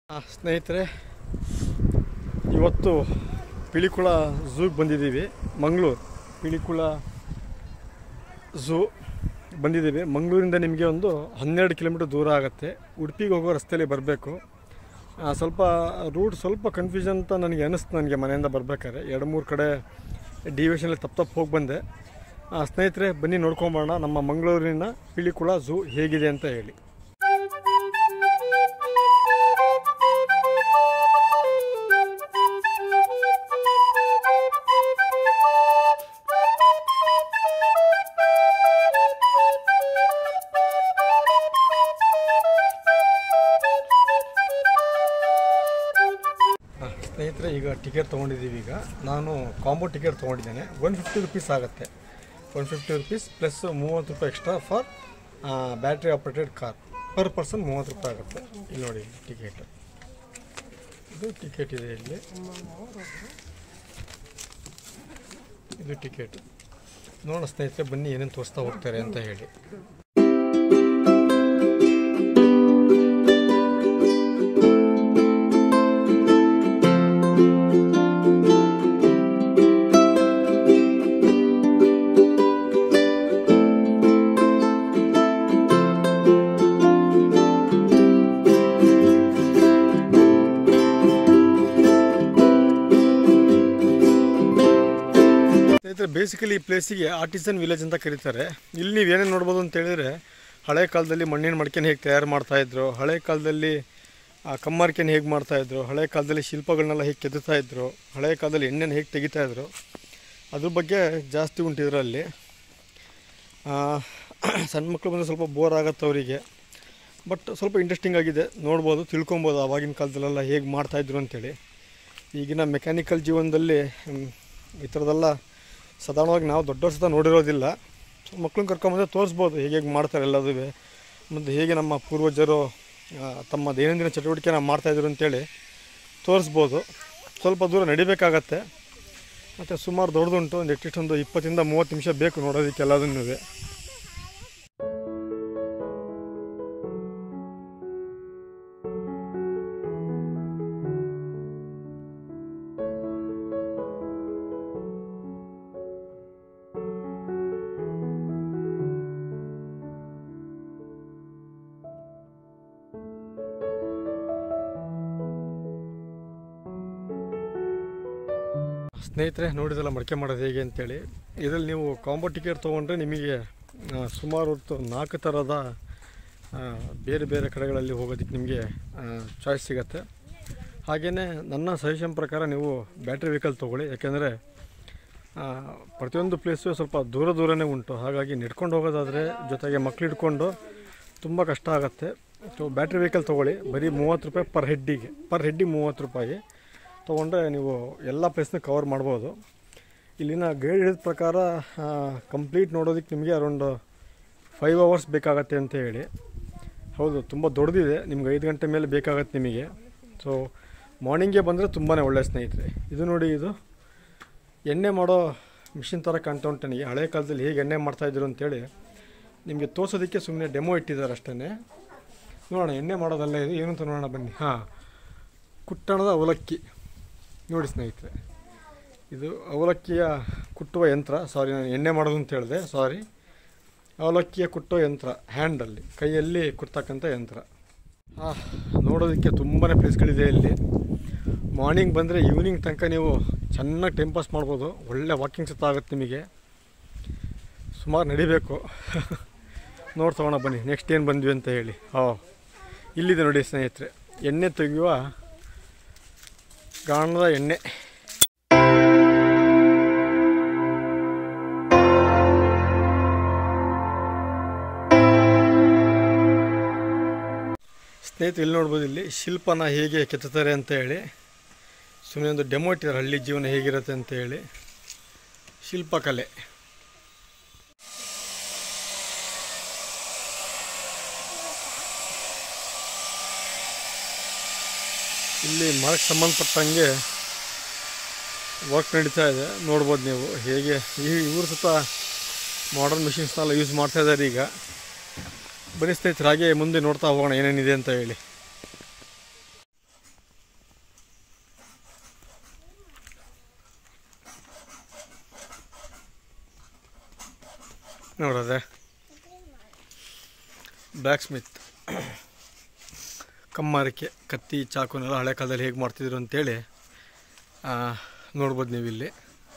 ಆ, ಸ್ನೇಹಿತರೆ ಇವತ್ತು ಪಿಳಿಕುಳ ಝೂಗೆ ಬಂದಿದ್ದೀವಿ ಮಂಗಳೂರು ಪಿಳಿಕುಳ ಝೂ ಬಂದಿದ್ದೀವಿ ಮಂಗಳೂರಿಂದ ನಿಮಗೆ ಒಂದು ಹನ್ನೆರಡು ಕಿಲೋಮೀಟರ್ ದೂರ ಆಗುತ್ತೆ ಉಡುಪಿಗೆ ಹೋಗೋ ರಸ್ತೆಯಲ್ಲಿ ಬರಬೇಕು ಸ್ವಲ್ಪ ರೂಟ್ ಸ್ವಲ್ಪ ಕನ್ಫ್ಯೂಷನ್ ಅಂತ ನನಗೆ ಅನಿಸ್ತು ನನಗೆ ಮನೆಯಿಂದ ಬರ್ಬೇಕಾದ್ರೆ ಎರಡು ಮೂರು ಕಡೆ ಡಿವಿಷನಲ್ಲಿ ತಪ್ಪು ತಪ್ಪು ಹೋಗಿ ಬಂದೆ ಆ, ಸ್ನೇಹಿತರೆ ಬನ್ನಿ ನೋಡ್ಕೊಂಬೋಣ ನಮ್ಮ ಮಂಗಳೂರಿನ ಪಿಳಿಕುಳ ಝೂ ಹೇಗಿದೆ ಅಂತ ಹೇಳಿ ಹಾಂ, ಸ್ನೇಹಿತರೆ ಈಗ ಟಿಕೆಟ್ ತೊಗೊಂಡಿದ್ದೀವಿ ಈಗ ನಾನು ಕಾಂಬೋ ಟಿಕೆಟ್ ತೊಗೊಂಡಿದ್ದೇನೆ ಒನ್ ಫಿಫ್ಟಿ ರುಪೀಸ್ ಆಗುತ್ತೆ ಒನ್ ಫಿಫ್ಟಿ ರುಪೀಸ್ ಪ್ಲಸ್ ಮೂವತ್ತು ರೂಪಾಯಿ extra for battery operated car per person ಮೂವತ್ತು ರೂಪಾಯಿ ಆಗುತ್ತೆ ಇಲ್ಲಿ ನೋಡಿ ಟಿಕೆಟ್ ಇದು ಟಿಕೆಟ್ ಇದೆ ಇಲ್ಲಿ ಇದು ಟಿಕೆಟ್ ನೋಡೋಣ ಸ್ನೇಹಿತರೆ ಬನ್ನಿ ಏನೇನು ತೋರಿಸ್ತಾ ಹೋಗ್ತಾರೆ ಅಂತ ಹೇಳಿ ಸ್ನೇಹಿತರೆ ಬೇಸಿಕಲಿ ಈ ಪ್ಲೇಸಿಗೆ ಆರ್ಟಿಸನ್ ವಿಲೇಜ್ ಅಂತ ಕರೀತಾರೆ ಇಲ್ಲಿ ನೀವು ಏನೇನು ನೋಡ್ಬೋದು ಅಂತ ಹೇಳಿದ್ರೆ ಹಳೆ ಕಾಲದಲ್ಲಿ ಮಣ್ಣಿನ ಮಡಿಕೆನ ಹೇಗೆ ತಯಾರು ಮಾಡ್ತಾಯಿದ್ರು ಹಳೆ ಕಾಲದಲ್ಲಿ ಆ ಕಮ್ಮಾರಿಕೆನ ಹೇಗೆ ಮಾಡ್ತಾಯಿದ್ರು ಹಳೆ ಕಾಲದಲ್ಲಿ ಶಿಲ್ಪಗಳನ್ನೆಲ್ಲ ಹೇಗೆ ಕೆತ್ತುತ್ತಾ ಇದ್ರು ಹಳೆ ಕಾಲದಲ್ಲಿ ಎಣ್ಣೆನ ಹೇಗೆ ತೆಗಿತಾ ಇದ್ರು ಅದ್ರ ಬಗ್ಗೆ ಜಾಸ್ತಿ ಉಂಟು ಇದರಲ್ಲಿ ಸಣ್ಣ ಮಕ್ಕಳು ಬಂದರೆ ಸ್ವಲ್ಪ ಬೋರ್ ಆಗುತ್ತೆ ಅವರಿಗೆ ಬಟ್ ಸ್ವಲ್ಪ ಇಂಟ್ರೆಸ್ಟಿಂಗ್ ಆಗಿದೆ ನೋಡ್ಬೋದು ತಿಳ್ಕೊಬೋದು ಆವಾಗಿನ ಕಾಲದಲ್ಲೆಲ್ಲ ಹೇಗೆ ಮಾಡ್ತಾಯಿದ್ರು ಅಂತೇಳಿ ಈಗಿನ ಮೆಕ್ಯಾನಿಕಲ್ ಜೀವನದಲ್ಲಿ ಹ್ಮ್, ಈ ಥರದ್ದೆಲ್ಲ ಸಾಧಾರಣವಾಗಿ ನಾವು ದೊಡ್ಡವ್ರ ಸಹ ನೋಡಿರೋದಿಲ್ಲ ಸೊ ಮಕ್ಳನ್ನ ಕರ್ಕೊಂಬಂದ್ರೆ ತೋರಿಸ್ಬೋದು ಹೇಗೆ ಹೇಗೆ ಮಾಡ್ತಾರೆ ಎಲ್ಲದೂ ಮತ್ತು ಹೇಗೆ ನಮ್ಮ ಪೂರ್ವಜರು ಆ, ತಮ್ಮ ದೈನಂದಿನ ಚಟುವಟಿಕೆನ ಮಾಡ್ತಾಯಿದ್ರು ಅಂತೇಳಿ ತೋರಿಸ್ಬೋದು ಸ್ವಲ್ಪ ದೂರ ನಡಿಬೇಕಾಗತ್ತೆ ಮತ್ತು ಸುಮಾರು ದೊಡ್ಡದುಂಟು ಒಂದು ಅಟ್ಲೀಸ್ಟ್ ಒಂದು ಇಪ್ಪತ್ತಿಂದ ಮೂವತ್ತು ನಿಮಿಷ ಬೇಕು ನೋಡೋದಕ್ಕೆ ಎಲ್ಲದನ್ನೂ ಸ್ನೇಹಿತರೆ ನೋಡಿದಲ್ಲ ಮಡಿಕೆ ಮಾಡೋದು ಹೇಗೆ ಅಂತೇಳಿ ಇದರಲ್ಲಿ ನೀವು ಕಾಂಬೋ ಟಿಕೆಟ್ ತೊಗೊಂಡ್ರೆ ನಿಮಗೆ ಆ, ಸುಮಾರು ಹೊತ್ತು ನಾಲ್ಕು ಥರದ ಆ, ಬೇರೆ ಬೇರೆ ಕಡೆಗಳಲ್ಲಿ ಹೋಗೋದಕ್ಕೆ ನಿಮಗೆ ಚಾಯ್ಸ್ ಸಿಗತ್ತೆ ಹಾಗೆಯೇ ನನ್ನ ಸಜೆಷನ್ ಪ್ರಕಾರ ನೀವು ಬ್ಯಾಟ್ರಿ ವೆಹಿಕಲ್ ತೊಗೊಳ್ಳಿ ಯಾಕೆಂದರೆ ಪ್ರತಿಯೊಂದು ಪ್ಲೇಸು ಸ್ವಲ್ಪ ದೂರ ದೂರನೇ ಉಂಟು ಹಾಗಾಗಿ ನಡ್ಕೊಂಡು ಹೋಗೋದಾದರೆ ಜೊತೆಗೆ ಮಕ್ಳು ಹಿಡ್ಕೊಂಡು ತುಂಬ ಕಷ್ಟ ಆಗುತ್ತೆ ಸೊ ಬ್ಯಾಟ್ರಿ ವೆಹಿಕಲ್ ತೊಗೊಳ್ಳಿ ಬರೀ ಮೂವತ್ತು ರೂಪಾಯಿ ಪರ್ ಹೆಡ್ಡಿಗೆ ಪರ್ ಹೆಡ್ಡಿಗೆ ಮೂವತ್ತು ರೂಪಾಯಿ ತೊಗೊಂಡ್ರೆ ನೀವು ಎಲ್ಲ ಪ್ಲೇಸ್ನ ಕವರ್ ಮಾಡ್ಬೋದು ಇಲ್ಲಿನ ಗೈಡ್ ಹೇಳಿದ ಪ್ರಕಾರ ಕಂಪ್ಲೀಟ್ ನೋಡೋದಕ್ಕೆ ನಿಮಗೆ ಅರೌಂಡ್ ಫೈವ್ ಅವರ್ಸ್ ಬೇಕಾಗತ್ತೆ ಅಂತ ಹೇಳಿ ಹೌದು ತುಂಬ ದೊಡ್ಡದಿದೆ ನಿಮ್ಗೆ ಐದು ಗಂಟೆ ಮೇಲೆ ಬೇಕಾಗತ್ತೆ ನಿಮಗೆ ಸೊ ಮಾರ್ನಿಂಗೇ ಬಂದರೆ ತುಂಬಾ ಒಳ್ಳೆಯ ಸ್ನೇಹಿತರೆ ಇದು ನೋಡಿ ಇದು ಎಣ್ಣೆ ಮಾಡೋ ಮಿಷಿನ್ ಥರ ಕಾಣ್ತಾ ಉಂಟು ನನಗೆ ಹಳೆ ಕಾಲದಲ್ಲಿ ಹೇಗೆ ಎಣ್ಣೆ ಮಾಡ್ತಾಯಿದ್ರು ಅಂತೇಳಿ ನಿಮಗೆ ತೋರ್ಸೋದಕ್ಕೆ ಸುಮ್ಮನೆ ಡೆಮೋ ಇಟ್ಟಿದ್ದಾರೆ ಅಷ್ಟೇ ನೋಡೋಣ ಎಣ್ಣೆ ಮಾಡೋದಲ್ಲ ಇದು ಏನು ಅಂತ ನೋಡೋಣ ಬನ್ನಿ ಹಾಂ ಕುಟ್ಟಣದ ಅವಲಕ್ಕಿ ನೋಡಿ ಸ್ನೇಹಿತರೆ ಇದು ಅವಲಕ್ಕಿಯ ಕುಟ್ಟುವ ಯಂತ್ರ ಸಾರಿ ನಾನು ಎಣ್ಣೆ ಮಾಡೋದು ಅಂತ ಹೇಳಿದೆ ಸಾರಿ ಅವಲಕ್ಕಿಯ ಕುಟ್ಟುವ ಯಂತ್ರ ಹ್ಯಾಂಡಲ್ಲಿ ಕೈಯಲ್ಲಿ ಕುಟ್ತಕ್ಕಂಥ ಯಂತ್ರ ಹಾಂ ನೋಡೋದಕ್ಕೆ ತುಂಬಾ ಪ್ಲೇಸ್ಗಳಿದೆ ಇಲ್ಲಿ ಮಾರ್ನಿಂಗ್ ಬಂದರೆ ಈವ್ನಿಂಗ್ ತನಕ ನೀವು ಚೆನ್ನಾಗಿ ಟೈಮ್ ಪಾಸ್ ಮಾಡ್ಬೋದು ಒಳ್ಳೆ ವಾಕಿಂಗ್ ಸುತ್ತ ಆಗುತ್ತೆ ನಿಮಗೆ ಸುಮಾರು ನಡಿಬೇಕು ನೋಡಿ ತಗೋಣ ಬನ್ನಿ ನೆಕ್ಸ್ಟ್ ಏನು ಬಂದ್ವಿ ಅಂತ ಹೇಳಿ ಹಾಂ ಇಲ್ಲಿದೆ ನೋಡಿ ಸ್ನೇಹಿತರೆ ಎಣ್ಣೆ ತೆಗೆಯುವ ಗಾಣದ ಎಣ್ಣೆ ಸ್ನೇಹಿತರೆ ಇಲ್ಲಿ ನೋಡ್ಬೋದು ಇಲ್ಲಿ ಶಿಲ್ಪನ ಹೇಗೆ ಕೆತ್ತುತ್ತಾರೆ ಅಂತ ಹೇಳಿ ಸುಮ್ಮನೆ ಒಂದು ಡೆಮೋ ಇಟ್ಟಿದ್ದಾರೆ ಹಳ್ಳಿ ಜೀವನ ಹೇಗಿರುತ್ತೆ ಅಂತ ಹೇಳಿ ಶಿಲ್ಪಕಲೆ ಇಲ್ಲಿ ಮರಕ್ಕೆ ಸಂಬಂಧಪಟ್ಟಂಗೆ ವರ್ಕ್ ನಡೀತಾ ಇದೆ ನೋಡ್ಬೋದು ನೀವು ಹೇಗೆ ಈ ಇವರು ಸುತ್ತ ಮಾಡರ್ನ್ ಮಿಷಿನ್ಸ್ನೆಲ್ಲ ಯೂಸ್ ಮಾಡ್ತಾ ಇದ್ದಾರೆ ಈಗ ಬನ್ನಿ ಸ್ನೇಹಿತರೆ ಹಾಗೆ ಮುಂದೆ ನೋಡ್ತಾ ಹೋಗೋಣ ಏನೇನಿದೆ ಅಂತ ಹೇಳಿ ನೋಡದೆ ಬ್ಲ್ಯಾಕ್ ಸ್ಮಿತ್ ಕಮ್ಮಾರಿಕೆ ಕತ್ತಿ ಚಾಕುನೆಲ್ಲ ಹಳೆ ಕಾಲದಲ್ಲಿ ಹೇಗೆ ಮಾಡ್ತಿದ್ರು ಅಂತೇಳಿ ಆ, ನೋಡ್ಬೋದು ನೀವು ಇಲ್ಲಿ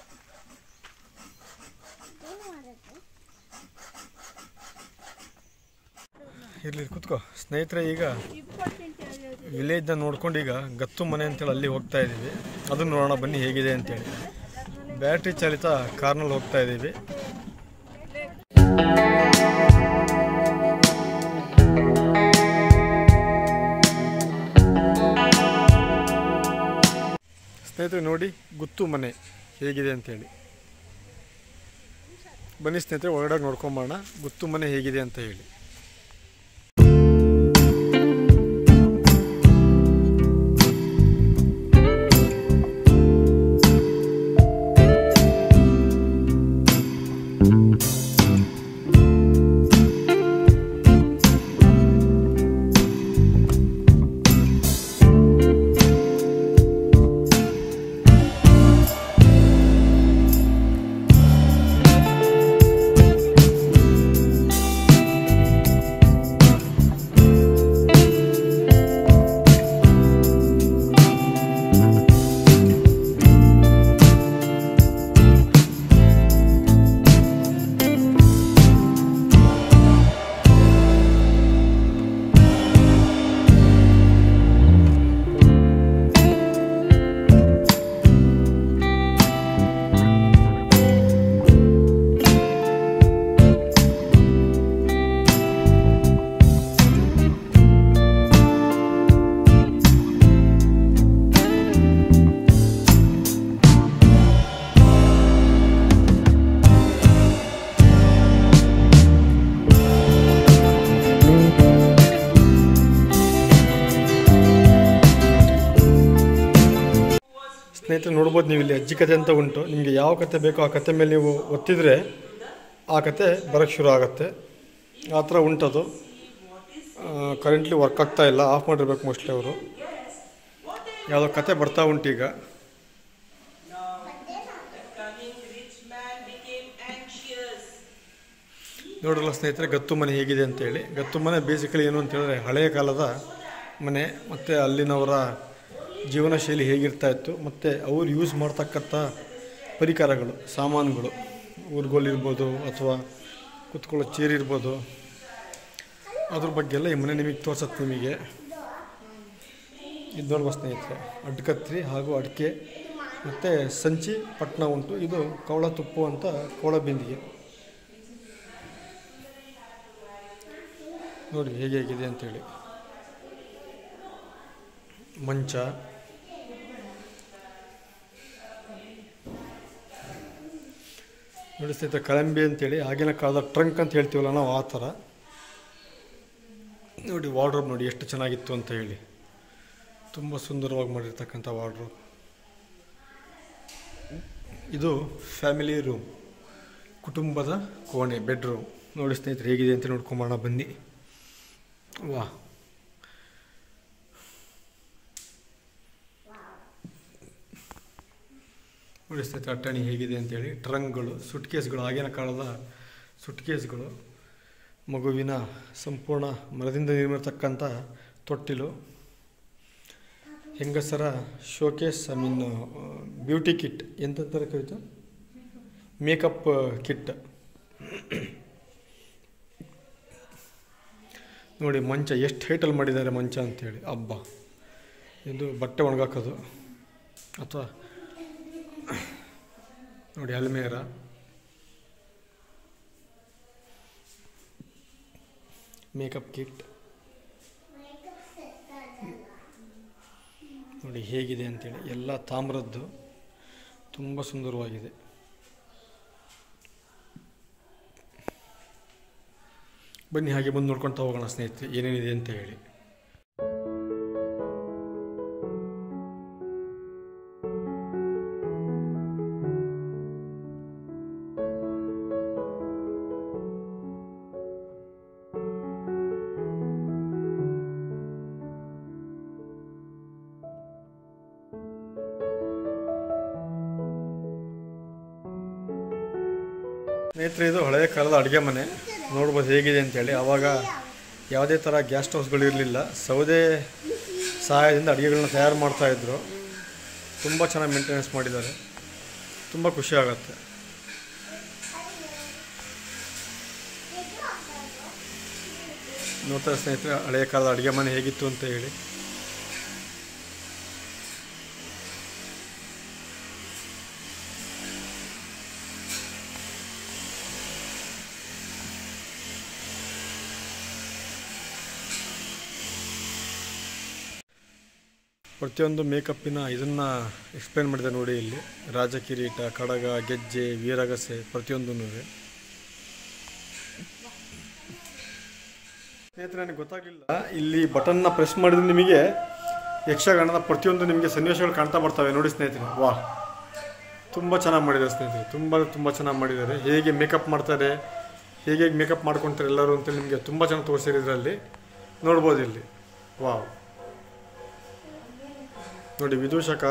ಇರ್ಲಿ ಕೂತ್ಕೋ ಸ್ನೇಹಿತರೆ ಈಗ ವಿಲೇಜ್ನ ನೋಡ್ಕೊಂಡು ಈಗ ಗತ್ತು ಮನೆ ಅಂತೇಳಿ ಅಲ್ಲಿ ಹೋಗ್ತಾ ಇದ್ದೀವಿ ಅದನ್ನು ನೋಡೋಣ ಬನ್ನಿ ಹೇಗಿದೆ ಅಂತೇಳಿ ಬ್ಯಾಟ್ರಿ ಚಾಲಿತ ಕಾರ್ನಲ್ಲಿ ಹೋಗ್ತಾ ಇದ್ದೀವಿ ಸ್ನೇಹಿತರೆ ನೋಡಿ ಗುತ್ತು ಮನೆ ಹೇಗಿದೆ ಅಂತೇಳಿ ಬನ್ನಿ ಸ್ನೇಹಿತರೆ ಒಳಗಡೆ ನೋಡ್ಕೊಂಬೋಣ ಗುತ್ತು ಮನೆ ಹೇಗಿದೆ ಅಂತ ಹೇಳಿ ಸ್ನೇಹಿತರೆ ನೋಡ್ಬೋದು ನೀವು ಇಲ್ಲಿ ಅಜ್ಜಿ ಕತೆ ಅಂತ ಉಂಟು ನಿಮಗೆ ಯಾವ ಕತೆ ಬೇಕೋ ಆ ಕತೆ ಮೇಲೆ ನೀವು ಒತ್ತಿದರೆ ಆ ಕತೆ ಬರೋಕ್ಕೆ ಶುರು ಆಗುತ್ತೆ ಆ ಥರ ಉಂಟದು ಕರೆಂಟ್ಲಿ ವರ್ಕ್ ಆಗ್ತಾ ಇಲ್ಲ ಆಫ್ ಮಾಡಿರ್ಬೇಕು ಮೋಸ್ಟ್ಲಿ ಅವರು ಯಾವುದೋ ಕತೆ ಬರ್ತಾ ಉಂಟು ಈಗ cunning rich man became anxious. ನೋಡಲ್ಲ ಸ್ನೇಹಿತರೆ ಗತ್ತು ಮನೆ ಹೇಗಿದೆ ಅಂತೇಳಿ ಗತ್ತು ಮನೆ ಬೇಸಿಕಲಿ ಏನು ಅಂತ ಹೇಳಿದ್ರೆ ಹಳೆಯ ಕಾಲದ ಮನೆ ಮತ್ತು ಅಲ್ಲಿನವರ ಜೀವನ ಶೈಲಿ ಹೇಗಿರ್ತಾ ಇತ್ತು ಮತ್ತು ಅವ್ರು ಯೂಸ್ ಮಾಡ್ತಕ್ಕಂಥ ಪರಿಕರಗಳು ಸಾಮಾನುಗಳು ಊರ್ಗೋಲ್ ಇರ್ಬೋದು ಅಥವಾ ಕುತ್ಕೊಳ್ಳೋ ಚೇರ್ ಇರ್ಬೋದು ಅದ್ರ ಬಗ್ಗೆ ಎಲ್ಲ ಈ ಮನೆ ನಿಮಗೆ ತೋರ್ಸತ್ತೆ ನಿಮಗೆ ಇದು ನೋಡುವ ಸ್ನೇಹಿತರೆ ಅಡ್ಕತ್ರಿ ಹಾಗೂ ಅಡಿಕೆ ಮತ್ತು ಸಂಚಿ ಪಟ್ನ ಉಂಟು ಇದು ಕವಳ ತುಪ್ಪು ಅಂತ ಕವಳ ಬಿಂದಿಗೆ ನೋಡಿ ಹೇಗೆ ಹೇಗಿದೆ ಅಂತೇಳಿ ಮಂಚ ನೋಡಿ ಸ್ನೇಹಿತರೆ ಕಳಂಬಿ ಅಂತೇಳಿ ಆಗಿನ ಕಾಲದ ಟ್ರಂಕ್ ಅಂತ ಹೇಳ್ತೀವಲ್ಲ ನಾವು ಆ ಥರ ನೋಡಿ ವಾರ್ಡ್ರೋಬ್ ನೋಡಿ ಎಷ್ಟು ಚೆನ್ನಾಗಿತ್ತು ಅಂತ ಹೇಳಿ ತುಂಬ ಸುಂದರವಾಗಿ ಮಾಡಿರ್ತಕ್ಕಂಥ ವಾರ್ಡ್ರೋಬ್ ಇದು ಫ್ಯಾಮಿಲಿ ರೂಮ್ ಕುಟುಂಬದ ಕೋಣೆ ಬೆಡ್ರೂಮ್ ನೋಡಿ ಸ್ನೇಹಿತರೆ ಹೇಗಿದೆ ಅಂತ ನೋಡ್ಕೊಂಬೋಣ ಬನ್ನಿ ವಾ ನೋಡಿ ಸ್ನೇಹಿತರೆ ಅಟ್ಟಣಿ ಹೇಗಿದೆ ಅಂತೇಳಿ ಟ್ರಂಕ್ಗಳು ಸುಟ್ಕೇಸ್ಗಳು ಆಗಿನ ಕಾಲದ ಸುಟ್ಕೇಸ್ಗಳು ಮಗುವಿನ ಸಂಪೂರ್ಣ ಮರದಿಂದ ನಿರ್ಮಿರ್ತಕ್ಕಂಥ ತೊಟ್ಟಿಲು ಹೆಂಗಸರ showcase I mean beauty kit ಎಂತಂತಾರೆ ಕವಿತು ಮೇಕಪ್ ಕಿಟ್ ನೋಡಿ ಮಂಚ ಎಷ್ಟು ಹೈಟಲ್ಲಿ ಮಾಡಿದ್ದಾರೆ ಮಂಚ ಅಂತೇಳಿ ಹಬ್ಬ ಇದು ಬಟ್ಟೆ ಒಣಗಾಕೋದು ಅಥವಾ ನೋಡಿ ಅಲ್ಮೇರ ಮೇಕಪ್ ಕಿಟ್ ನೋಡಿ ಹೇಗಿದೆ ಅಂತೇಳಿ ಎಲ್ಲ ತಾಮ್ರದ್ದು ತುಂಬ ಸುಂದರವಾಗಿದೆ ಬನ್ನಿ ಹಾಗೆ ಬಂದು ನೋಡ್ಕೊಳ್ತಾ ಹೋಗೋಣ ಸ್ನೇಹಿತರೆ ಏನೇನಿದೆ ಅಂತ ಹೇಳಿ ಸ್ನೇಹಿತರೆ ಇದು ಹಳೆಯ ಕಾಲದ ಅಡುಗೆ ಮನೆ ನೋಡ್ಬೋದು ಹೇಗಿದೆ ಅಂತೇಳಿ ಆವಾಗ ಯಾವುದೇ ಥರ ಗ್ಯಾಸ್ ಸ್ಟವ್ಸ್ಗಳು ಇರಲಿಲ್ಲ ಸೌದೆ ಸಹಾಯದಿಂದ ಅಡುಗೆಗಳನ್ನ ತಯಾರು ಮಾಡ್ತಾಯಿದ್ರು ತುಂಬ ಚೆನ್ನಾಗಿ ಮೇಂಟೆನೆನ್ಸ್ ಮಾಡಿದ್ದಾರೆ ತುಂಬ ಖುಷಿ ಆಗುತ್ತೆ ನೋಡ್ತಾರೆ ಸ್ನೇಹಿತರೆ ಹಳೆಯ ಕಾಲದ ಅಡುಗೆ ಮನೆ ಹೇಗಿತ್ತು ಅಂತ ಹೇಳಿ ಪ್ರತಿಯೊಂದು ಮೇಕಪ್ಪಿನ ಇದನ್ನು ಎಕ್ಸ್ಪ್ಲೇನ್ ಮಾಡಿದೆ ನೋಡಿ ಇಲ್ಲಿ ರಾಜಕಿರೀಟ ಕಡಗ ಗೆಜ್ಜೆ ವೀರಗಸೆ ಪ್ರತಿಯೊಂದೂ ಸ್ನೇಹಿತರೆ ನನಗೆ ಗೊತ್ತಾಗಲಿಲ್ಲ ಇಲ್ಲಿ ಬಟನ್ನ ಪ್ರೆಸ್ ಮಾಡಿದ್ರೆ ನಿಮಗೆ ಯಕ್ಷಗಾನದ ಪ್ರತಿಯೊಂದು ನಿಮಗೆ ಸನ್ನಿವೇಶಗಳು ಕಾಣ್ತಾ ಬರ್ತವೆ ನೋಡಿ ಸ್ನೇಹಿತರೆ ವಾ ತುಂಬ ಚೆನ್ನಾಗಿ ಮಾಡಿದ್ದಾರೆ ಸ್ನೇಹಿತರೆ ತುಂಬ ತುಂಬ ಚೆನ್ನಾಗಿ ಮಾಡಿದ್ದಾರೆ ಹೇಗೆ ಮೇಕಪ್ ಮಾಡ್ತಾರೆ ಹೇಗೆ ಮೇಕಪ್ ಮಾಡ್ಕೊತಾರೆ ಎಲ್ಲರೂ ಅಂತೇಳಿ ನಿಮಗೆ ತುಂಬ ಚೆನ್ನಾಗಿ ತೋರಿಸಿದ್ರು ಇದರಲ್ಲಿ ನೋಡ್ಬೋದು ಇಲ್ಲಿ ವಾವ್ ನೋಡಿ ವಿದೂಷಕ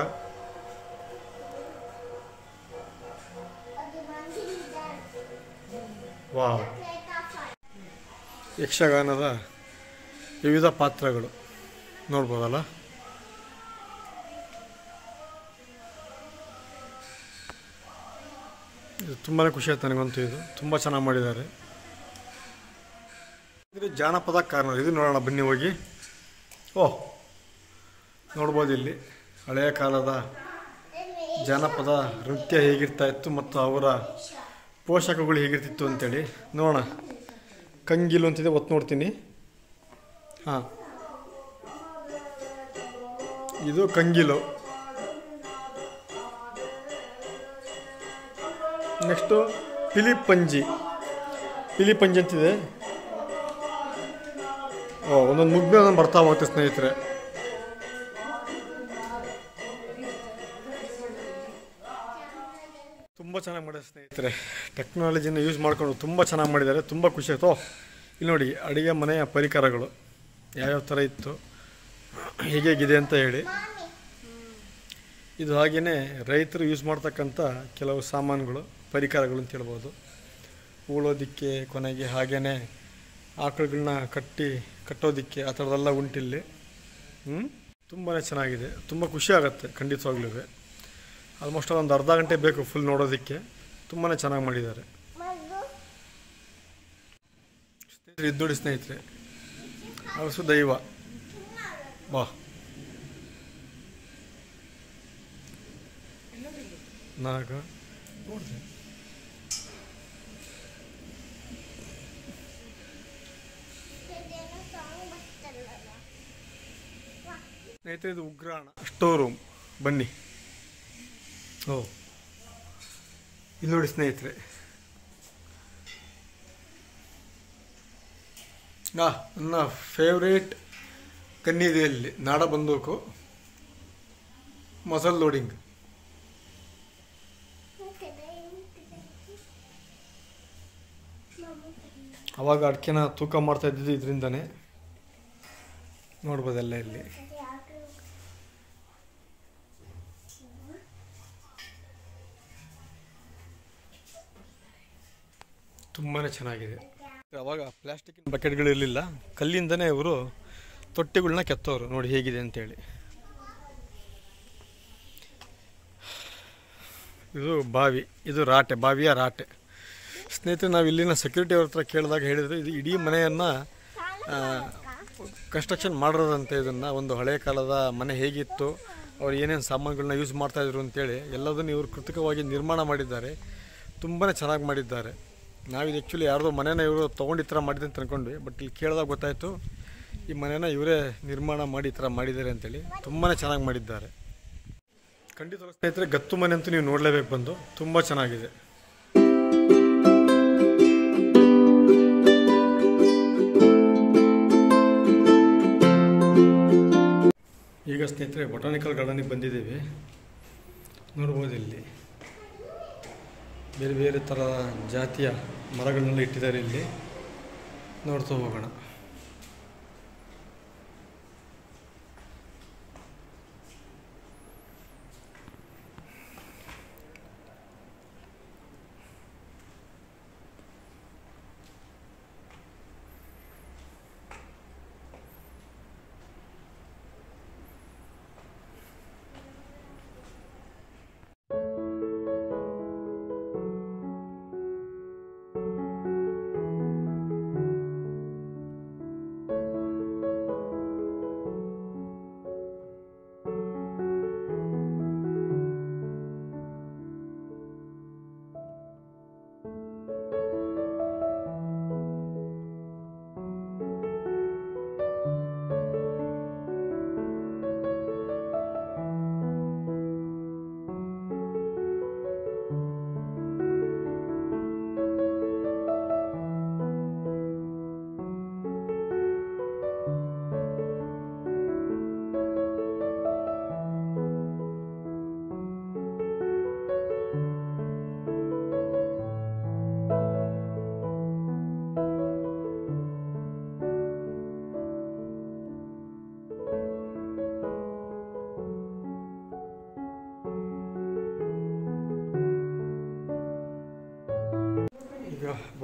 ವಾವ್ ಯಕ್ಷಗಾನದ ವಿವಿಧ ಪಾತ್ರಗಳು ನೋಡ್ಬೋದಲ್ಲ ಇದು ತುಂಬಾ ಖುಷಿ ಆಯ್ತು ನನಗಂತೂ ಇದು ತುಂಬ ಚೆನ್ನಾಗಿ ಮಾಡಿದ್ದಾರೆ ಇದು ಜಾನಪದ ಕಾರ್ನರ್ ಇದು ನೋಡೋಣ ಬನ್ನಿ ಹೋಗಿ ಓಹ್ ನೋಡ್ಬೋದು ಇಲ್ಲಿ ಹಳೆಯ ಕಾಲದ ಜಾನಪದ ನೃತ್ಯ ಹೇಗಿರ್ತಾ ಇತ್ತು ಮತ್ತು ಅವರ ಪೋಷಕಗಳು ಹೇಗಿರ್ತಿತ್ತು ಅಂತೇಳಿ ನೋಡೋಣ ಕಂಗಿಲು ಅಂತಿದೆ ಒತ್ತು ನೋಡ್ತೀನಿ ಹಾಂ ಇದು ಕಂಗಿಲು ನೆಕ್ಸ್ಟು ಪಿಲಿಪಂಜಿ ಪಿಲಿಪಂಜಿ ಅಂತಿದೆ ಓ ಒಂದೊಂದು ಮುಗ್ಬೆ ಒಂದೊಂದು ಬರ್ತಾ ಹೋಗುತ್ತೆ ಸ್ನೇಹಿತರೆ ತುಂಬ ಚೆನ್ನಾಗಿ ಮಾಡಿದ್ದಾರೆ ಸ್ನೇಹಿತರೆ ಟೆಕ್ನಾಲಜಿನ ಯೂಸ್ ಮಾಡ್ಕೊಂಡು ತುಂಬ ಚೆನ್ನಾಗಿ ಮಾಡಿದ್ದಾರೆ ತುಂಬ ಖುಷಿ ಆಯಿತು ಓ, ಇಲ್ಲಿ ನೋಡಿ ಅಡುಗೆ ಮನೆಯ ಪರಿಕರಗಳು ಯಾವ್ಯಾವ ಥರ ಇತ್ತು ಹೇಗೇಗಿದೆ ಅಂತ ಹೇಳಿ ಇದು ಹಾಗೆಯೇ ರೈತರು ಯೂಸ್ ಮಾಡ್ತಕ್ಕಂಥ ಕೆಲವು ಸಾಮಾನುಗಳು ಪರಿಕರಗಳು ಅಂತ ಹೇಳ್ಬೋದು ಉಳೋದಕ್ಕೆ ಕೊನೆಗೆ ಹಾಗೆಯೇ ಆಕಳುಗಳನ್ನ ಕಟ್ಟಿ ಕಟ್ಟೋದಕ್ಕೆ ಆ ಥರದ್ದೆಲ್ಲ ಉಂಟಿಲ್ಲಿ ಹ್ಞೂ ತುಂಬಾ ಚೆನ್ನಾಗಿದೆ ತುಂಬ ಖುಷಿ ಆಗುತ್ತೆ ಖಂಡಿತವಾಗ್ಲೂ ಆಲ್ಮೋಸ್ಟ್ ಒಂದು ಅರ್ಧ ಗಂಟೆ ಬೇಕು ಫುಲ್ ನೋಡೋದಕ್ಕೆ ತುಂಬಾ ಚೆನ್ನಾಗಿ ಮಾಡಿದ್ದಾರೆ ಸ್ನೇಹಿತರೆ ಇದು ನೋಡಿ ಸ್ನೇಹಿತರೆ ಅರಸು ದೈವ ಬಾ ನಾಗ ನೋಡಿದೆ ಸ್ನೇಹಿತರೆ ಇದು ಉಗ್ರಾಣ ಸ್ಟೋರ್ ರೂಮ್ ಬನ್ನಿ ಓ ಇಲ್ಲಿ ನೋಡಿ ಸ್ನೇಹಿತರೆ ಆ ನನ್ನ ಫೇವ್ರೇಟ್ ಕನ್ನಿದೆ ಇಲ್ಲಿ ನಾಡ ಬಂದೂಕು ಮಸಲ್ ಲೋಡಿಂಗ್ ಅವಾಗ ಅಡಿಕೆನ ತೂಕ ಮಾಡ್ತಾ ಇದ್ದಿದ್ದು ಇದರಿಂದನೇ ನೋಡ್ಬೋದೆಲ್ಲ ಇಲ್ಲಿ ತುಂಬಾ ಚೆನ್ನಾಗಿದೆ ಅವಾಗ ಪ್ಲಾಸ್ಟಿಕ್ಕಿನ ಬಕೆಟ್ಗಳಿರಲಿಲ್ಲ ಕಲ್ಲಿಂದನೇ ಇವರು ತೊಟ್ಟಿಗಳನ್ನ ಕೆತ್ತೋರು ನೋಡಿ ಹೇಗಿದೆ ಅಂತೇಳಿ ಇದು ಬಾವಿ ಇದು ರಾಟೆ ಬಾವಿಯ ರಾಟೆ ಸ್ನೇಹಿತರೆ ನಾವು ಇಲ್ಲಿನ ಸೆಕ್ಯೂರಿಟಿ ಅವ್ರ ಹತ್ರ ಕೇಳಿದಾಗ ಹೇಳಿದ್ರು ಇದು ಇಡೀ ಮನೆಯನ್ನು ಕನ್ಸ್ಟ್ರಕ್ಷನ್ ಮಾಡಿರೋದಂತೆ ಇದನ್ನು ಒಂದು ಹಳೆಯ ಕಾಲದ ಮನೆ ಹೇಗಿತ್ತು ಅವ್ರು ಏನೇನು ಸಾಮಾನುಗಳನ್ನ ಯೂಸ್ ಮಾಡ್ತಾಯಿದ್ರು ಅಂತೇಳಿ ಎಲ್ಲದನ್ನು ಇವರು ಕೃತಕವಾಗಿ ನಿರ್ಮಾಣ ಮಾಡಿದ್ದಾರೆ ತುಂಬಾ ಚೆನ್ನಾಗಿ ಮಾಡಿದ್ದಾರೆ ನಾವಿದು ಆ್ಯಕ್ಚುಲಿ ಯಾರ್ದೋ ಮನೇನ ಇವರು ತೊಗೊಂಡು ಈ ಥರ ಮಾಡಿದೆ ಅಂತ ಅಂದ್ಕೊಂಡ್ವಿ ಬಟ್ ಇಲ್ಲಿ ಕೇಳಿದಾಗ ಗೊತ್ತಾಯಿತು ಈ ಮನೇನ ಇವರೇ ನಿರ್ಮಾಣ ಮಾಡಿ ಈ ಥರ ಮಾಡಿದ್ದಾರೆ ಅಂತೇಳಿ ತುಂಬಾ ಚೆನ್ನಾಗಿ ಮಾಡಿದ್ದಾರೆ ಖಂಡಿತ ಸ್ನೇಹಿತರೆ ಗತ್ತು ಮನೆ ಅಂತೂ ನೀವು ನೋಡಲೇಬೇಕು ಬಂದು ತುಂಬ ಚೆನ್ನಾಗಿದೆ ಈಗ ಸ್ನೇಹಿತರೆ ಬೊಟಾನಿಕಲ್ ಗಾರ್ಡನಿಗೆ ಬಂದಿದ್ದೀವಿ ನೋಡ್ಬೋದು ಇಲ್ಲಿ ಬೇರೆ ಬೇರೆ ಥರ ಜಾತಿಯ ಮರಗಳನ್ನೆಲ್ಲ ಇಟ್ಟಿದ್ದಾರೆ ಇಲ್ಲಿ ನೋಡ್ತಾ ಹೋಗೋಣ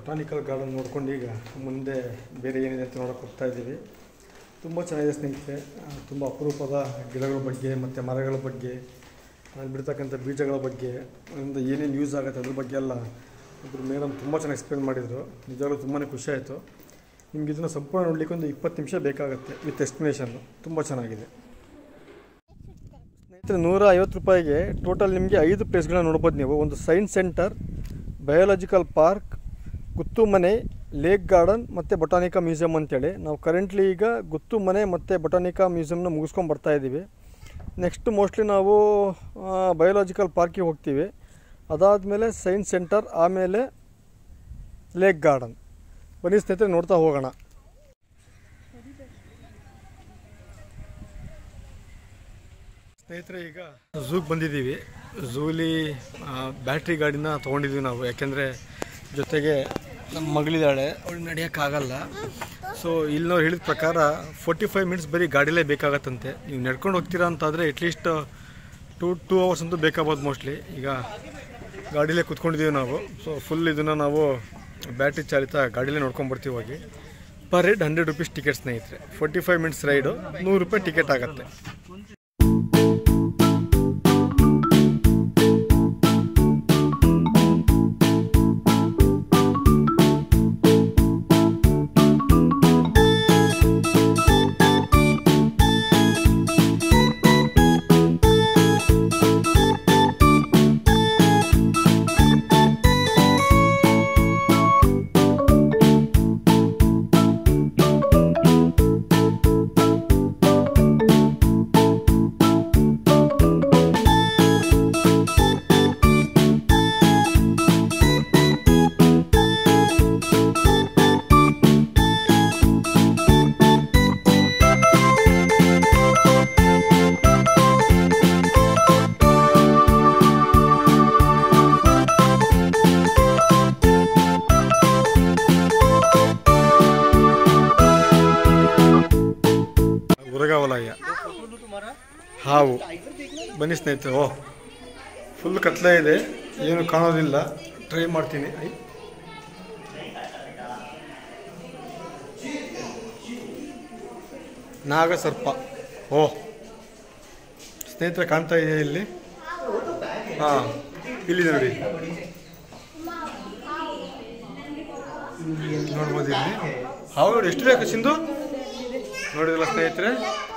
ಬೊಟಾನಿಕಲ್ ಗಾರ್ಡನ್ ನೋಡ್ಕೊಂಡು ಈಗ ಮುಂದೆ ಬೇರೆ ಏನಿದೆ ಅಂತ ನೋಡೋಕೆ ಹೋಗ್ತಾ ಇದ್ದೀವಿ ತುಂಬ ಚೆನ್ನಾಗಿದೆ ಸ್ನೇಹಿತರೆ ತುಂಬ ಅಪರೂಪದ ಗಿಡಗಳ ಬಗ್ಗೆ ಮತ್ತು ಮರಗಳ ಬಗ್ಗೆ ಅಲ್ಲಿ ಬಿಡ್ತಕ್ಕಂಥ ಬೀಜಗಳ ಬಗ್ಗೆ ಅದರಿಂದ ಏನೇನು ಯೂಸ್ ಆಗುತ್ತೆ ಅದ್ರ ಬಗ್ಗೆ ಎಲ್ಲ ಇಬ್ಬರು ಮೇಡಮ್ ತುಂಬ ಚೆನ್ನಾಗಿ ಎಕ್ಸ್ಪ್ಲೇನ್ ಮಾಡಿದರು ನಿಜವಾಗ್ಲೂ ತುಂಬಾ ಖುಷಿ ಆಯಿತು ನಿಮ್ಗೆ ಇದನ್ನು ಸಂಪೂರ್ಣ ನೋಡಲಿಕ್ಕೆ ಒಂದು ಇಪ್ಪತ್ತು ನಿಮಿಷ ಬೇಕಾಗುತ್ತೆ ವಿತ್ ಎಕ್ಸ್ಪ್ಲನೇಷನ್ನು ತುಂಬ ಚೆನ್ನಾಗಿದೆ ಸ್ನೇಹಿತರೆ ನೂರ ಐವತ್ತು ರೂಪಾಯಿಗೆ ಟೋಟಲ್ ನಿಮಗೆ ಐದು ಪ್ಲೇಸ್ಗಳನ್ನ ನೋಡ್ಬೋದು ನೀವು ಒಂದು ಸೈನ್ಸ್ ಸೆಂಟರ್ ಬಯೋಲಾಜಿಕಲ್ ಪಾರ್ಕ್ ಗುತ್ತು ಮನೆ ಲೇಕ್ ಗಾರ್ಡನ್ ಮತ್ತು ಬೊಟಾನಿಕಾ ಮ್ಯೂಸಿಯಂ ಅಂತೇಳಿ ನಾವು ಕರೆಂಟ್ಲಿ ಈಗ ಗುತ್ತು ಮನೆ ಮತ್ತು ಬೊಟಾನಿಕಾ ಮ್ಯೂಸಿಯಮ್ನ ಮುಗಿಸ್ಕೊಂಡು ಬರ್ತಾ ಇದ್ದೀವಿ ನೆಕ್ಸ್ಟ್ ಮೋಸ್ಟ್ಲಿ ನಾವು ಬಯೋಲಾಜಿಕಲ್ ಪಾರ್ಕಿಗೆ ಹೋಗ್ತೀವಿ ಅದಾದಮೇಲೆ ಸೈನ್ಸ್ ಸೆಂಟರ್ ಆಮೇಲೆ ಲೇಕ್ ಗಾರ್ಡನ್ ಬನ್ನಿ ಸ್ನೇಹಿತರೆ ನೋಡ್ತಾ ಹೋಗೋಣ ಸ್ನೇಹಿತರೆ ಈಗ ಝೂಗೆ ಬಂದಿದ್ದೀವಿ ಝೂಲಿ ಬ್ಯಾಟ್ರಿ ಗಾಡಿನ ತೊಗೊಂಡಿದ್ದೀವಿ ನಾವು ಯಾಕೆಂದರೆ ಜೊತೆಗೆ ನಮ್ಮ ಮಗಳಿದ್ದಾಳೆ ಅವಳು ನಡೆಯೋಕ್ಕಾಗಲ್ಲ ಸೊ ಇಲ್ಲಿ ನಾವು ಹೇಳಿದ ಪ್ರಕಾರ ಫೋರ್ಟಿ ಫೈವ್ ಮಿನಿಟ್ಸ್ ಬರೀ ಗಾಡಿಲೇ ಬೇಕಾಗತ್ತಂತೆ ನೀವು ನಡ್ಕೊಂಡು ಹೋಗ್ತೀರಾ ಅಂತಾದರೆ ಅಟ್ಲೀಸ್ಟ್ ಟೂ ಟೂ ಅವರ್ಸ್ ಅಂತೂ ಬೇಕಾಗ್ಬೋದು ಮೋಸ್ಟ್ಲಿ ಈಗ ಗಾಡಿಲೇ ಕುತ್ಕೊಂಡಿದ್ದೀವಿ ನಾವು ಸೊ ಫುಲ್ ಇದನ್ನು ನಾವು ಬ್ಯಾಟ್ರಿ ಚಾಲಿತ ಗಾಡಿಲೇ ನೋಡ್ಕೊಂಡ್ಬರ್ತೀವಿ ಹೋಗಿ per head hundred rupees ticket ಸ್ನೇಹಿತರೆ ಫೋರ್ಟಿ ಫೈವ್ ಮಿನಿಟ್ಸ್ ರೈಡು ನೂರು ರೂಪಾಯಿ ಟಿಕೆಟ್ ಆಗುತ್ತೆ ಉರಗಾವಲಯ ಹಾವು ಬನ್ನಿ ಸ್ನೇಹಿತರೆ ಓ ಫುಲ್ ಕತ್ಲೆ ಇದೆ ಏನು ಕಾಣೋದಿಲ್ಲ ಟ್ರೈ ಮಾಡ್ತೀನಿ ಐ ನಾಗ ಸರ್ಪ ಓ ಸ್ನೇಹಿತರೆ ಕಾಣ್ತಾ ಇದೆ ಇಲ್ಲಿ ಹಾಂ ಇಲ್ಲಿದೆ ನೋಡಿ ನೋಡ್ಬೋದು ಇಲ್ಲಿ ಹಾವು ನೋಡಿ ಎಷ್ಟು ಬೇಕು ಸಿಂಧು ನೋಡಿದಲ್ಲ ಸ್ನೇಹಿತರೆ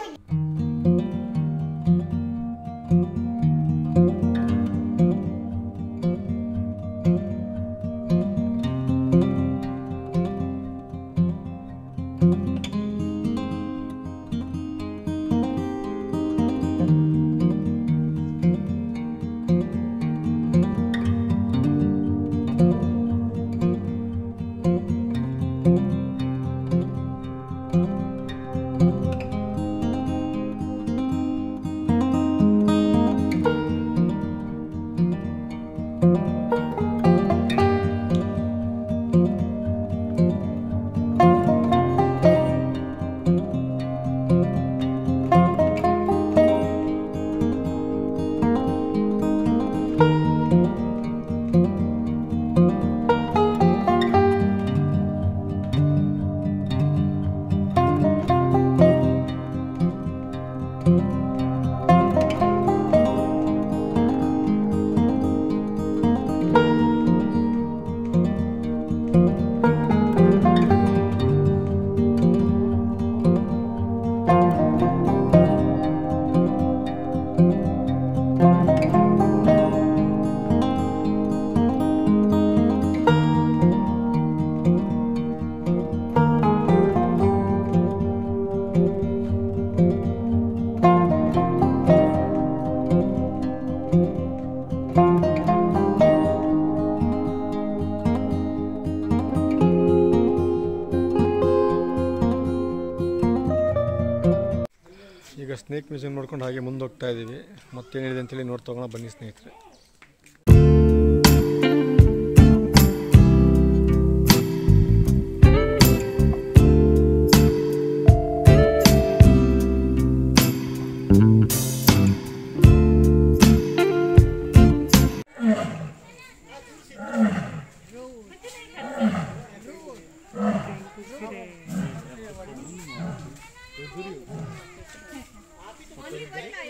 ಈಗ ಸ್ನೇಕ್ ಮ್ಯೂಸಿಯಂ ನೋಡ್ಕೊಂಡು ಹಾಗೆ ಮುಂದೆ ಹೋಗ್ತಾ ಇದ್ದೀವಿ ಮತ್ತೇನಿದೆ ಅಂತೇಳಿ ನೋಡಿ ತಗೋಣ ಬನ್ನಿ ಸ್ನೇಹಿತರೆ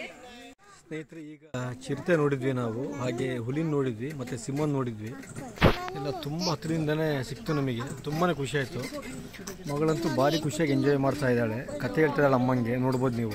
ಸ್ನೇಹಿತರೆ ಈಗ ಚಿರತೆ ನೋಡಿದ್ವಿ ನಾವು ಹಾಗೆ ಹುಲಿನ ನೋಡಿದ್ವಿ ಮತ್ತು ಸಿಂಹನ ನೋಡಿದ್ವಿ ಎಲ್ಲ ತುಂಬ ಹತ್ತಿರದಿಂದನೇ ಸಿಕ್ತು ನಮಗೆ ತುಂಬಾ ಖುಷಿ ಆಯಿತು ಮಗಳಂತೂ ಭಾರಿ ಖುಷಿಯಾಗಿ ಎಂಜಾಯ್ ಮಾಡ್ತಾ ಇದ್ದಾಳೆ ಕತೆ ಹೇಳ್ತಿದ್ದಾಳೆ ಅಮ್ಮಂಗೆ ನೋಡ್ಬೋದು ನೀವು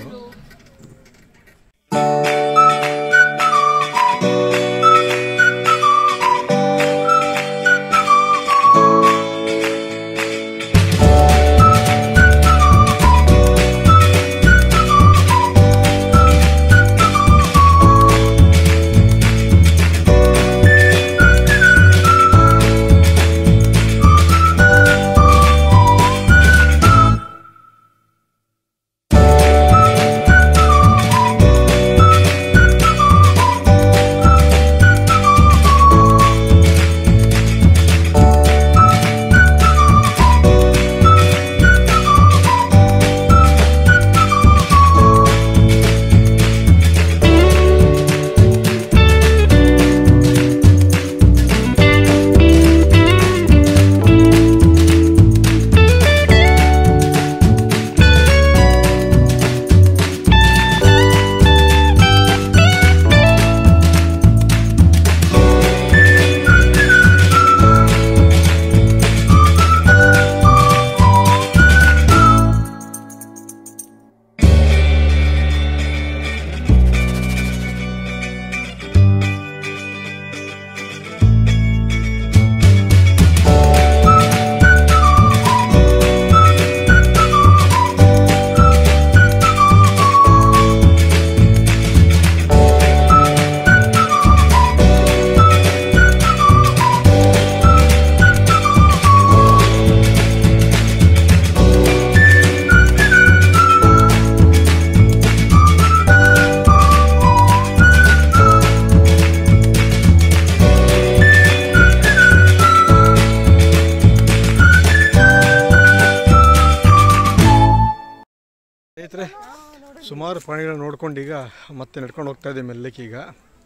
ಸ್ನೇಹಿತರೆ ಸುಮಾರು ಪ್ರಾಣಿಗಳನ್ನ ನೋಡ್ಕೊಂಡು ಈಗ ಮತ್ತೆ ನಡ್ಕೊಂಡು ಹೋಗ್ತಾ ಇದ್ದೀವಿ ಮೆಲ್ಲಕ್ಕೆ ಈಗ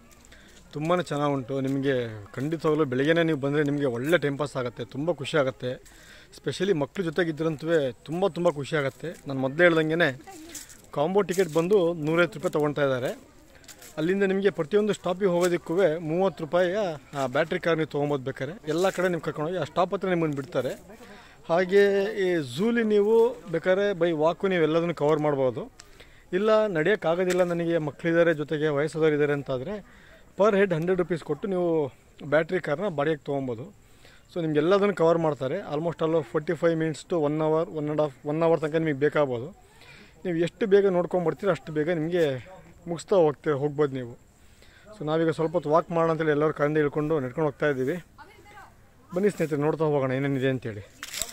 ತುಂಬಾ ಚೆನ್ನಾಗಿ ಉಂಟು ನಿಮಗೆ ಖಂಡಿತವಾಗ್ಲೂ ಬೆಳಗ್ಗೆನೇ ನೀವು ಬಂದರೆ ನಿಮಗೆ ಒಳ್ಳೆ ಟೈಮ್ ಪಾಸ್ ಆಗುತ್ತೆ ತುಂಬ ಖುಷಿ ಆಗುತ್ತೆ ಸ್ಪೆಷಲಿ ಮಕ್ಕಳ ಜೊತೆಗಿದ್ದರಂತೂ ತುಂಬ ತುಂಬ ಖುಷಿ ಆಗುತ್ತೆ ನಾನು ಮೊದಲೇ ಹೇಳ್ದಂಗೆ ಕಾಂಬೋ ಟಿಕೆಟ್ ಬಂದು ನೂರೈವತ್ತು ರೂಪಾಯಿ ತೊಗೊಳ್ತಾ ಇದ್ದಾರೆ ಅಲ್ಲಿಂದ ನಿಮಗೆ ಪ್ರತಿಯೊಂದು ಸ್ಟಾಪಿಗೆ ಹೋಗೋದಕ್ಕೂ ಮೂವತ್ತು ರೂಪಾಯಿಯ ಬ್ಯಾಟ್ರಿ ಕಾರ್ ನೀವು ತೊಗೊಬೋದು ಬೇಕಾದ್ರೆ ಎಲ್ಲ ಕಡೆ ನೀವು ಕರ್ಕೊಂಡೋಗಿ ಆ ಸ್ಟಾಪ್ ಹತ್ರ ನಿಮ್ಮನ್ನು ಬಿಡ್ತಾರೆ ಹಾಗೆ ಈ ಝೂಲಿ ನೀವು ಬೇಕಾದ್ರೆ ಬೈ ವಾಕು ನೀವು ಎಲ್ಲದನ್ನು ಕವರ್ ಮಾಡ್ಬೋದು ಇಲ್ಲ ನಡೆಯೋಕ್ಕಾಗೋದಿಲ್ಲ ನನಗೆ ಮಕ್ಕಳಿದ್ದಾರೆ ಜೊತೆಗೆ ವಯಸ್ಸಾದವರು ಇದ್ದಾರೆ ಅಂತಾದರೆ ಪರ್ ಹೆಡ್ ಹಂಡ್ರೆಡ್ ರುಪೀಸ್ ಕೊಟ್ಟು ನೀವು ಬ್ಯಾಟ್ರಿ ಕಾರ್ನ ಬಾಡಿಗೆಗೆ ತೊಗೊಬೋದು ಸೊ ನಿಮ್ಗೆ ಎಲ್ಲದನ್ನು ಕವರ್ ಮಾಡ್ತಾರೆ ಆಲ್ಮೋಸ್ಟ್ ಅಲ್ಲೂ forty five minutes to one hour one and half one hour ತನಕ ನಿಮಗೆ ಬೇಕಾಗ್ಬೋದು ನೀವು ಎಷ್ಟು ಬೇಗ ನೋಡ್ಕೊಂಬರ್ತೀರೋ ಅಷ್ಟು ಬೇಗ ನಿಮಗೆ ಮುಗಿಸ್ತಾ ಹೋಗ್ತೀರ ಹೋಗ್ಬೋದು ನೀವು ಸೊ ನಾವೀಗ ಸ್ವಲ್ಪ ಹೊತ್ತು ವಾಕ್ ಮಾಡೋಣ ಅಂತೇಳಿ ಎಲ್ಲರೂ ಕಂಡು ಇಳ್ಕೊಂಡು ನಡ್ಕೊಂಡು ಹೋಗ್ತಾ ಇದ್ದೀವಿ ಬನ್ನಿ ಸ್ನೇಹಿತರೆ ನೋಡ್ತಾ ಹೋಗೋಣ ಏನೇನಿದೆ ಅಂತೇಳಿ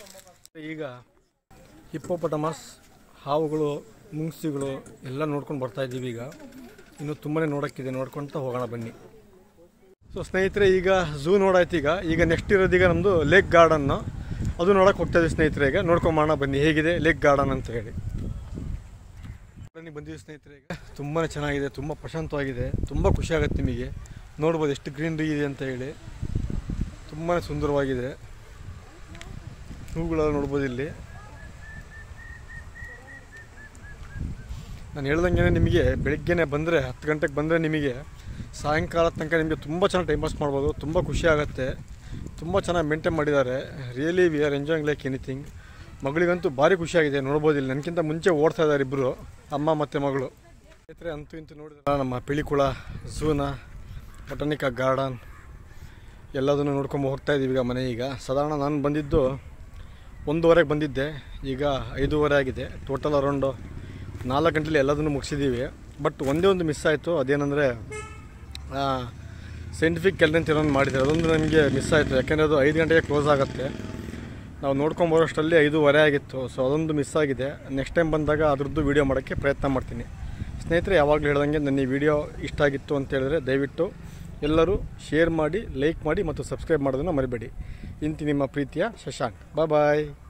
ಈಗ ಹಿಪ್ಪೋಪಟಮಸ್ ಹಾವುಗಳು ಮುಂಗ್ಸಿಗಳು ಎಲ್ಲ ನೋಡ್ಕೊಂಡು ಬರ್ತಾ ಇದ್ದೀವಿ ಈಗ ಇನ್ನು ತುಂಬಾ ನೋಡೋಕ್ಕಿದೆ ನೋಡ್ಕೊಳ್ತಾ ಹೋಗೋಣ ಬನ್ನಿ ಸೊ ಸ್ನೇಹಿತರೆ ಈಗ ಝೂ ನೋಡಾಯ್ತು ಈಗ ಈಗ ನೆಕ್ಸ್ಟ್ ಇರೋದೀಗ ನಮ್ಮದು ಲೇಕ್ ಗಾರ್ಡನ್ನು ಅದು ನೋಡೋಕೆ ಹೋಗ್ತಾ ಇದ್ದೀವಿ ಸ್ನೇಹಿತರೆ ಈಗ ನೋಡ್ಕೊಂಬೋಣ ಬನ್ನಿ ಹೇಗಿದೆ ಲೇಕ್ ಗಾರ್ಡನ್ ಅಂತ ಹೇಳಿ ಬನ್ನಿ ಬಂದಿದ್ದೀವಿ ಸ್ನೇಹಿತರೆ ಈಗ ತುಂಬಾ ಚೆನ್ನಾಗಿದೆ ತುಂಬ ಪ್ರಶಾಂತವಾಗಿದೆ ತುಂಬ ಖುಷಿ ಆಗುತ್ತೆ ನಿಮಗೆ ನೋಡ್ಬೋದು ಎಷ್ಟು ಗ್ರೀನ್ರಿ ಇದೆ ಅಂತ ಹೇಳಿ ತುಂಬಾ ಸುಂದರವಾಗಿದೆ ಹೂಗಳೆಲ್ಲ ನೋಡ್ಬೋದು ಇಲ್ಲಿ ನಾನು ಹೇಳ್ದಂಗೆ ನಿಮಗೆ ಬೆಳಿಗ್ಗೆನೆ ಬಂದರೆ ಹತ್ತು ಗಂಟೆಗೆ ಬಂದರೆ ನಿಮಗೆ ಸಾಯಂಕಾಲ ತನಕ ನಿಮಗೆ ತುಂಬ ಚೆನ್ನಾಗಿ ಟೈಮ್ ಪಾಸ್ ಮಾಡ್ಬೋದು ತುಂಬ ಖುಷಿ ಆಗುತ್ತೆ ತುಂಬ ಚೆನ್ನಾಗಿ ಮೇಂಟೈನ್ ಮಾಡಿದ್ದಾರೆ really we are enjoying like anything ಮಗಳಿಗಂತೂ ಭಾರಿ ಖುಷಿಯಾಗಿದೆ ನೋಡ್ಬೋದು ಇಲ್ಲಿ ನನಗಿಂತ ಮುಂಚೆ ಓಡ್ತಾ ಇದ್ದಾರೆ ಇಬ್ಬರು ಅಮ್ಮ ಮತ್ತು ಮಗಳು ಸ್ನೇಹಿತರೆ ಅಂತೂ ಇಂತೂ ನೋಡಿದ್ರೆ ನಮ್ಮ ಪಿಳಿಕುಳ ಝೂನ ಬೊಟಾನಿಕಾ ಗಾರ್ಡನ್ ಎಲ್ಲದನ್ನು ನೋಡ್ಕೊಂಡು ಹೋಗ್ತಾ ಇದ್ದೀವಿ ಈಗ ಮನೆ ಈಗ ಸಾಧಾರಣ ನಾನು ಬಂದಿದ್ದು ಒಂದೂವರೆಗೆ ಬಂದಿದ್ದೆ ಈಗ ಐದೂವರೆ ಆಗಿದೆ ಟೋಟಲ್ ಅರೌಂಡು ನಾಲ್ಕು ಗಂಟೆಲಿ ಎಲ್ಲದನ್ನು ಮುಗಿಸಿದ್ದೀವಿ ಬಟ್ ಒಂದೇ ಒಂದು ಮಿಸ್ ಆಯಿತು ಅದೇನೆಂದರೆ ಸೈಂಟಿಫಿಕ್ ಕೆಲ್ದಂತ ಏನೊಂದು ಮಾಡಿದ್ದಾರೆ ಅದೊಂದು ನಮಗೆ ಮಿಸ್ ಆಯಿತು ಯಾಕೆಂದರೆ ಅದು ಐದು ಗಂಟೆಗೆ ಕ್ಲೋಸ್ ಆಗುತ್ತೆ ನಾವು ನೋಡ್ಕೊಂಡು ಬರೋಷ್ಟರಲ್ಲಿ ಐದೂವರೆ ಆಗಿತ್ತು ಸೊ ಅದೊಂದು ಮಿಸ್ ಆಗಿದೆ ನೆಕ್ಸ್ಟ್ ಟೈಮ್ ಬಂದಾಗ ಅದ್ರದ್ದು ವೀಡಿಯೋ ಮಾಡೋಕ್ಕೆ ಪ್ರಯತ್ನ ಮಾಡ್ತೀನಿ ಸ್ನೇಹಿತರೆ ಯಾವಾಗಲೂ ಹೇಳ್ದಂಗೆ ನನ್ನ ಈ ವಿಡಿಯೋ ಇಷ್ಟ ಆಗಿತ್ತು ಅಂತ ಹೇಳಿದ್ರೆ ದಯವಿಟ್ಟು ಎಲ್ಲರೂ ಶೇರ್ ಮಾಡಿ ಲೈಕ್ ಮಾಡಿ ಮತ್ತು ಸಬ್ಸ್ಕ್ರೈಬ್ ಮಾಡೋದನ್ನು ಮರಿಬೇಡಿ ಇಂತಿ ನಿಮ್ಮ ಪ್ರೀತಿಯ ಶಶಾಂಕ್ ಬಾಯ್ ಬಾಯ್